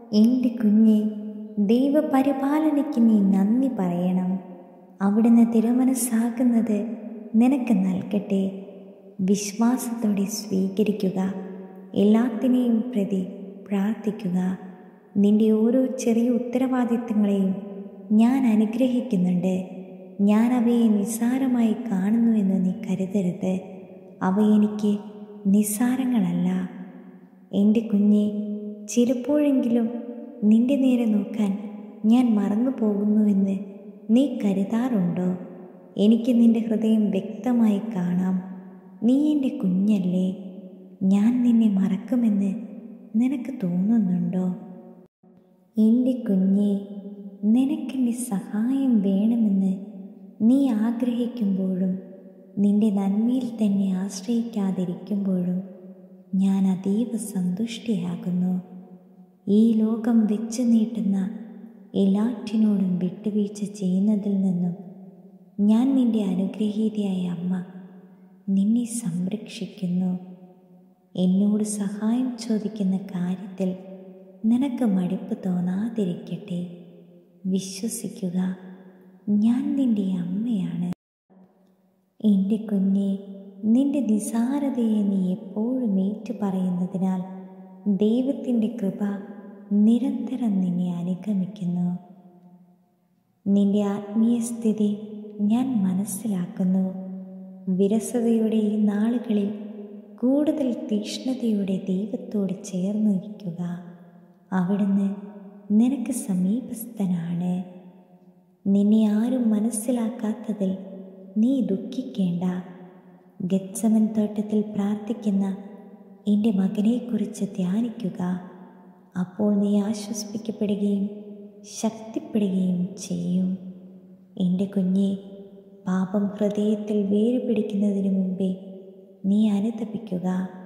എൻ്റെ കുഞ്ഞെ ദൈവപരിപാലനയ്ക്ക് നീ നന്ദി പറയണം അവിടുന്ന് തിരുമനസ്സാകുന്നത് നിനക്ക് നൽകട്ടെ വിശ്വാസത്തോടെ സ്വീകരിക്കുക എല്ലാത്തിനെയും പ്രതി പ്രാർത്ഥിക്കുക നിന്റെ ഓരോ ചെറിയ ഉത്തരവാദിത്തങ്ങളെയും ഞാൻ അനുഗ്രഹിക്കുന്നുണ്ട് ഞാൻ അവയെ നിസ്സാരമായി കാണുന്നുവെന്ന് നീ കരുതരുത് അവ എനിക്ക് നിസ്സാരങ്ങളല്ല എൻ്റെ കുഞ്ഞെ ചിലപ്പോഴെങ്കിലും നിന്റെ നേരെ നോക്കാൻ ഞാൻ മറന്നു പോകുന്നുവെന്ന് നീ കരുതാറുണ്ടോ എനിക്ക് നിന്റെ ഹൃദയം വ്യക്തമായി കാണാം നീ എൻ്റെ കുഞ്ഞല്ലേ ഞാൻ നിന്നെ മറക്കുമെന്ന് നിനക്ക് തോന്നുന്നുണ്ടോ എൻ്റെ കുഞ്ഞെ നിനക്കെൻ്റെ സഹായം വേണമെന്ന് നീ ആഗ്രഹിക്കുമ്പോഴും നിന്റെ നന്മയിൽ തന്നെ ആശ്രയിക്കാതിരിക്കുമ്പോഴും ഞാൻ അതീവ സന്തുഷ്ടിയാകുന്നു ഈ ലോകം വെച്ച് നീട്ടുന്ന എല്ലാറ്റിനോടും വിട്ടുവീഴ്ച ചെയ്യുന്നതിൽ നിന്നും ഞാൻ നിന്റെ അനുഗ്രഹീതയായ അമ്മ നിന്നെ സംരക്ഷിക്കുന്നു എന്നോട് സഹായം ചോദിക്കുന്ന കാര്യത്തിൽ നിനക്ക് മടുപ്പ് തോന്നാതിരിക്കട്ടെ വിശ്വസിക്കുക ഞാൻ നിന്റെ അമ്മയാണ് എൻ്റെ കുഞ്ഞെ നിന്റെ നിസാരതയെ നീ എപ്പോഴും ഏറ്റു പറയുന്നതിനാൽ ദൈവത്തിൻ്റെ കൃപ നിരന്തരം നിന്നെ അനുഗമിക്കുന്നു നിന്റെ ആത്മീയ സ്ഥിതി ഞാൻ മനസ്സിലാക്കുന്നു വിരസതയുടെ ഈ നാളുകളിൽ കൂടുതൽ തീക്ഷ്ണതയോടെ ദൈവത്തോട് ചേർന്നു ഇരിക്കുക അവിടുന്ന് നിനക്ക് സമീപസ്ഥനാണ് നിന്നെ ആരും മനസ്സിലാക്കാത്തതിൽ നീ ദുഃഖിക്കേണ്ട ഗത്സമൻ തോട്ടത്തിൽ പ്രാർത്ഥിക്കുന്ന എൻ്റെ മകനെക്കുറിച്ച് ധ്യാനിക്കുക അപ്പോൾ നീ ആശ്വസിപ്പിക്കപ്പെടുകയും ശക്തിപ്പെടുകയും ചെയ്യും എൻ്റെ കുഞ്ഞെ പാപം ഹൃദയത്തിൽ വേര് പിടിക്കുന്നതിന് മുമ്പേ നീ അനുതപിക്കുക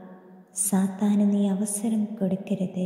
സാത്താന് നീ അവസരം കൊടുക്കരുത്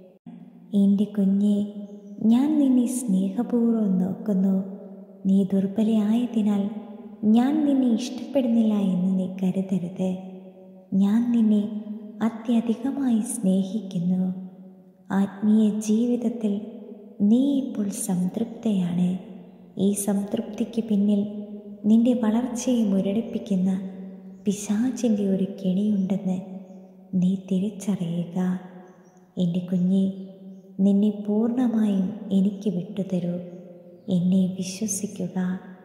എൻ്റെ കുഞ്ഞെ ഞാൻ നിന്നെ സ്നേഹപൂർവ്വം നോക്കുന്നു നീ ദുർബലയായതിനാൽ ഞാൻ നിന്നെ ഇഷ്ടപ്പെടുന്നില്ല എന്ന് നീ കരുതരുത് ഞാൻ നിന്നെ അത്യധികമായി സ്നേഹിക്കുന്നു ആത്മീയ ജീവിതത്തിൽ നീ ഇപ്പോൾ സംതൃപ്തയാണ് ഈ സംതൃപ്തിക്ക് പിന്നിൽ നിന്റെ വളർച്ചയെ മുരടിപ്പിക്കുന്ന പിശാചിൻ്റെ ഒരു കെണിയുണ്ടെന്ന് നീ തിരിച്ചറിയുക എൻ്റെ കുഞ്ഞെ നിന്നെ പൂർണ്ണമായും എനിക്ക് വിട്ടുതരൂ എന്നെ വിശ്വസിക്കുക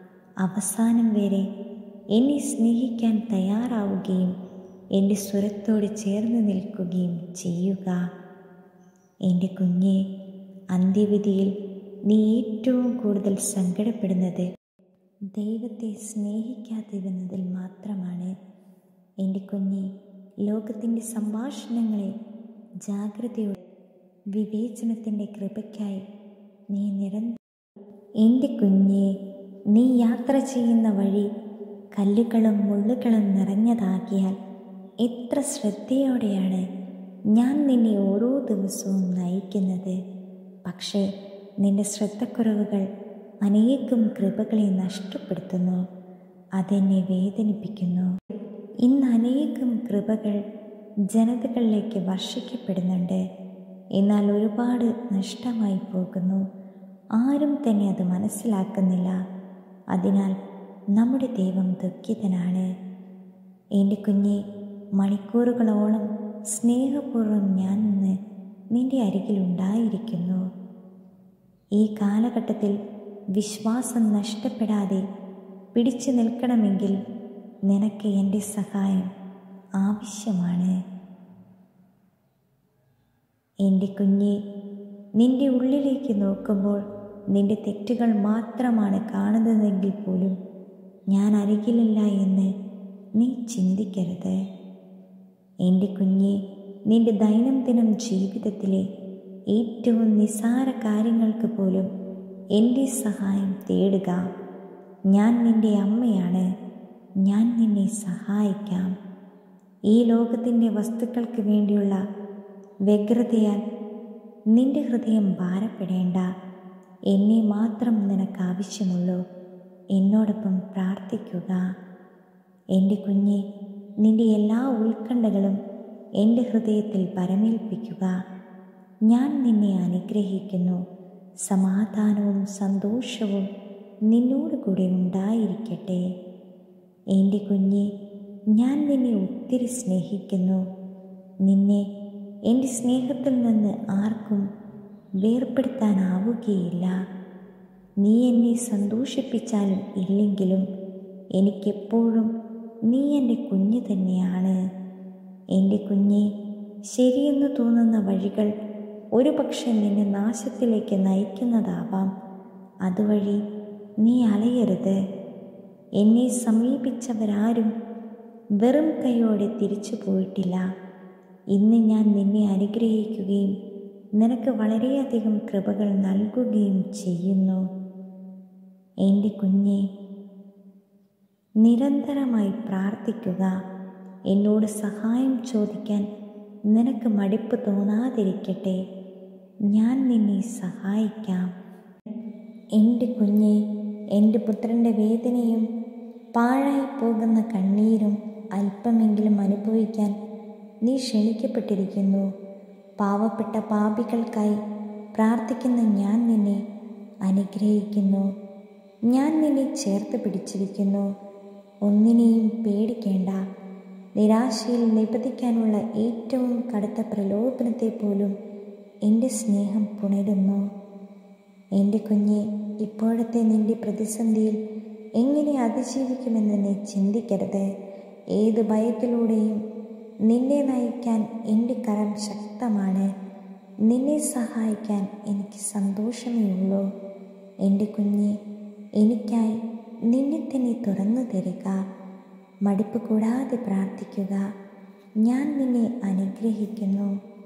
അവസാനം വരെ എന്നെ സ്നേഹിക്കാൻ തയ്യാറാവുകയും എൻ്റെ സ്വരത്തോട് ചേർന്ന് നിൽക്കുകയും ചെയ്യുക എൻ്റെ കുഞ്ഞെ അന്ത്യവിധിയിൽ നീ ഏറ്റവും കൂടുതൽ സങ്കടപ്പെടുന്നത് ദൈവത്തെ സ്നേഹിക്കാതിരുന്നതിൽ മാത്രമാണ് എൻ്റെ കുഞ്ഞെ ലോകത്തിൻ്റെ സംഭാഷണങ്ങളെ ജാഗ്രതയോടെ വിവേചനത്തിൻ്റെ കൃപയ്ക്കായി നീ നിരന്തരം എൻ്റെ കുഞ്ഞെ നീ യാത്ര ചെയ്യുന്ന വഴി കല്ലുകളും മുള്ളുകളും നിറഞ്ഞതാകിയാൽ എത്ര ശ്രദ്ധയോടെയാണ് ഞാൻ നിന്നെ ഓരോ ദിവസവും നയിക്കുന്നത് പക്ഷേ നിന്റെ ശ്രദ്ധക്കുറവുകൾ അനേകം കൃപകളെ നഷ്ടപ്പെടുത്തുന്നു അതെന്നെ വേദനിപ്പിക്കുന്നു ഇന്ന് അനേകം കൃപകൾ ജനതകളിലേക്ക് വർഷിക്കപ്പെടുന്നുണ്ട് എന്നാൽ ഒരുപാട് നഷ്ടമായി പോകുന്നു ആരും തന്നെ അത് മനസ്സിലാക്കുന്നില്ല അതിനാൽ നമ്മുടെ ദൈവം ദുഃഖിതനാണ് എൻ്റെ കുഞ്ഞെ മണിക്കൂറുകളോളം സ്നേഹപൂർവ്വം ഞാൻ ഇന്ന് നിന്റെ അരികിലുണ്ടായിരിക്കുന്നു ഈ കാലഘട്ടത്തിൽ വിശ്വാസം നഷ്ടപ്പെടാതെ പിടിച്ചു നിൽക്കണമെങ്കിൽ നിനക്ക് എൻ്റെ സഹായം ആവശ്യമാണ് എൻ്റെ കുഞ്ഞെ നിന്റെ ഉള്ളിലേക്ക് നോക്കുമ്പോൾ നിന്റെ തെറ്റുകൾ മാത്രമാണ് കാണുന്നതെങ്കിൽ പോലും ഞാൻ അരികിലില്ല എന്ന് നീ ചിന്തിക്കരുത് എൻ്റെ കുഞ്ഞെ നിന്റെ ദൈനംദിനം ജീവിതത്തിലെ ഏറ്റവും നിസാര കാര്യങ്ങൾക്ക് പോലും എൻ്റെ സഹായം തേടുക ഞാൻ നിന്റെ അമ്മയാണ് ഞാൻ നിന്നെ സഹായിക്കാം ഈ ലോകത്തിൻ്റെ വസ്തുക്കൾക്ക് വേണ്ടിയുള്ള വ്യഗ്രതയാൽ നിന്റെ ഹൃദയം ഭാരപ്പെടേണ്ട എന്നെ മാത്രം നിനക്ക് ആവശ്യമുള്ളൂ എന്നോടൊപ്പം പ്രാർത്ഥിക്കുക എൻ്റെ കുഞ്ഞെ നിന്റെ എല്ലാ ഉത്കണ്ഠകളും എൻ്റെ ഹൃദയത്തിൽ പരമേൽപ്പിക്കുക ഞാൻ നിന്നെ അനുഗ്രഹിക്കുന്നു സമാധാനവും സന്തോഷവും നിന്നോട് കൂടെ ഉണ്ടായിരിക്കട്ടെ എൻ്റെ കുഞ്ഞെ ഞാൻ നിന്നെ ഒത്തിരി സ്നേഹിക്കുന്നു നിന്നെ എൻ്റെ സ്നേഹത്തിൽ നിന്ന് ആർക്കും വേർപ്പെടുത്താനാവുകയില്ല നീ എന്നെ സന്തോഷിപ്പിച്ചാലും ഇല്ലെങ്കിലും എനിക്കെപ്പോഴും നീ എൻ്റെ കുഞ്ഞ് തന്നെയാണ് എൻ്റെ കുഞ്ഞെ ശരിയെന്ന് തോന്നുന്ന വഴികൾ ഒരു പക്ഷെ നിന്നെ നാശത്തിലേക്ക് നയിക്കുന്നതാവാം അതുവഴി നീ അലയരുത് എന്നെ സമീപിച്ചവരാരും വെറും കൈയോടെ തിരിച്ചു പോയിട്ടില്ല ഇന്ന് ഞാൻ നിന്നെ അനുഗ്രഹിക്കുകയും നിനക്ക് വളരെയധികം കൃപകൾ നൽകുകയും ചെയ്യുന്നു എൻ്റെ കുഞ്ഞെ നിരന്തരമായി പ്രാർത്ഥിക്കുക എന്നോട് സഹായം ചോദിക്കാൻ നിനക്ക് മടിപ്പ് തോന്നാതിരിക്കട്ടെ ഞാൻ നിന്നെ സഹായിക്കാം എൻ്റെ കുഞ്ഞെ എൻ്റെ പുത്രൻ്റെ വേദനയും പാഴായി പോകുന്ന കണ്ണീരും അല്പമെങ്കിലും അനുഭവിക്കാൻ നീ ക്ഷണിക്കപ്പെട്ടിരിക്കുന്നു പാവപ്പെട്ട പാപികൾക്കായി പ്രാർത്ഥിക്കുന്ന ഞാൻ നിന്നെ അനുഗ്രഹിക്കുന്നു ഞാൻ നിന്നെ ചേർത്ത് പിടിച്ചിരിക്കുന്നു ഒന്നിനെയും പേടിക്കേണ്ട നിരാശയിൽ നിപതിക്കാനുള്ള ഏറ്റവും കടുത്ത പ്രലോഭനത്തെ പോലും എൻ്റെ സ്നേഹം പുണരുന്നു എൻ്റെ കുഞ്ഞെ ഇപ്പോഴത്തെ നിന്റെ പ്രതിസന്ധിയിൽ എങ്ങനെ അതിജീവിക്കുമെന്ന് നീ ചിന്തിക്കരുത് ഏത് ഭയത്തിലൂടെയും നിന്നെ നയിക്കാൻ എൻ്റെ കരം ശക്തമാണ് നിന്നെ സഹായിക്കാൻ എനിക്ക് സന്തോഷമേ ഉള്ളൂ എൻ്റെ കുഞ്ഞെ എനിക്കായി നിന്നെ തന്നെ തുറന്നു തരിക മടിപ്പ് കൂടാതെ പ്രാർത്ഥിക്കുക ഞാൻ നിന്നെ അനുഗ്രഹിക്കുന്നു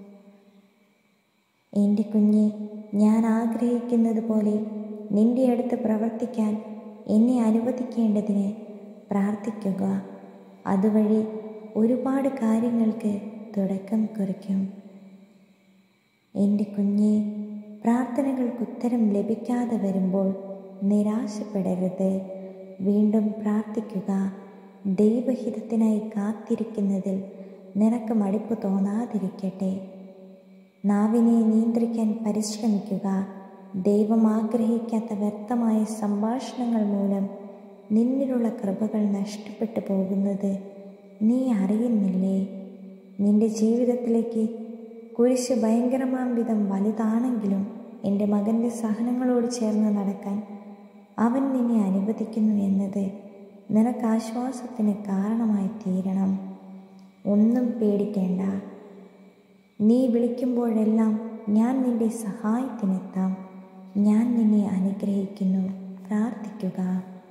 എൻ്റെ കുഞ്ഞെ ഞാൻ ആഗ്രഹിക്കുന്നത് പോലെ നിന്റെ അടുത്ത് പ്രവർത്തിക്കാൻ എന്നെ അനുവദിക്കേണ്ടതിന് പ്രാർത്ഥിക്കുക അതുവഴി ഒരുപാട് കാര്യങ്ങൾക്ക് തുടക്കം കുറിക്കും എൻ്റെ കുഞ്ഞെ പ്രാർത്ഥനകൾക്ക് ഉത്തരം ലഭിക്കാതെ വരുമ്പോൾ നിരാശപ്പെടരുത് വീണ്ടും പ്രാർത്ഥിക്കുക ദൈവഹിതത്തിനായി കാത്തിരിക്കുന്നതിൽ നിനക്ക് മടിപ്പ് തോന്നാതിരിക്കട്ടെ നാവിനെ നിയന്ത്രിക്കാൻ പരിശ്രമിക്കുക ദൈവം ആഗ്രഹിക്കാത്ത വ്യക്തമായ സംഭാഷണങ്ങൾ മൂലം നിന്നിലുള്ള കൃപകൾ നഷ്ടപ്പെട്ടു പോകുന്നത് നീ അറിയുന്നില്ലേ നിന്റെ ജീവിതത്തിലേക്ക് കുരിശ് ഭയങ്കരമാം വിധം വലുതാണെങ്കിലും എൻ്റെ മകൻ്റെ സഹനങ്ങളോട് ചേർന്ന് നടക്കാൻ അവൻ നിന്നെ അനുവദിക്കുന്നു എന്നത് നിനക്ക് ആശ്വാസത്തിന് കാരണമായി തീരണം ഒന്നും പേടിക്കേണ്ട നീ വിളിക്കുമ്പോഴെല്ലാം ഞാൻ നിന്റെ സഹായത്തിനെത്താം ഞാൻ നിന്നെ അനുഗ്രഹിക്കുന്നു പ്രാർത്ഥിക്കുക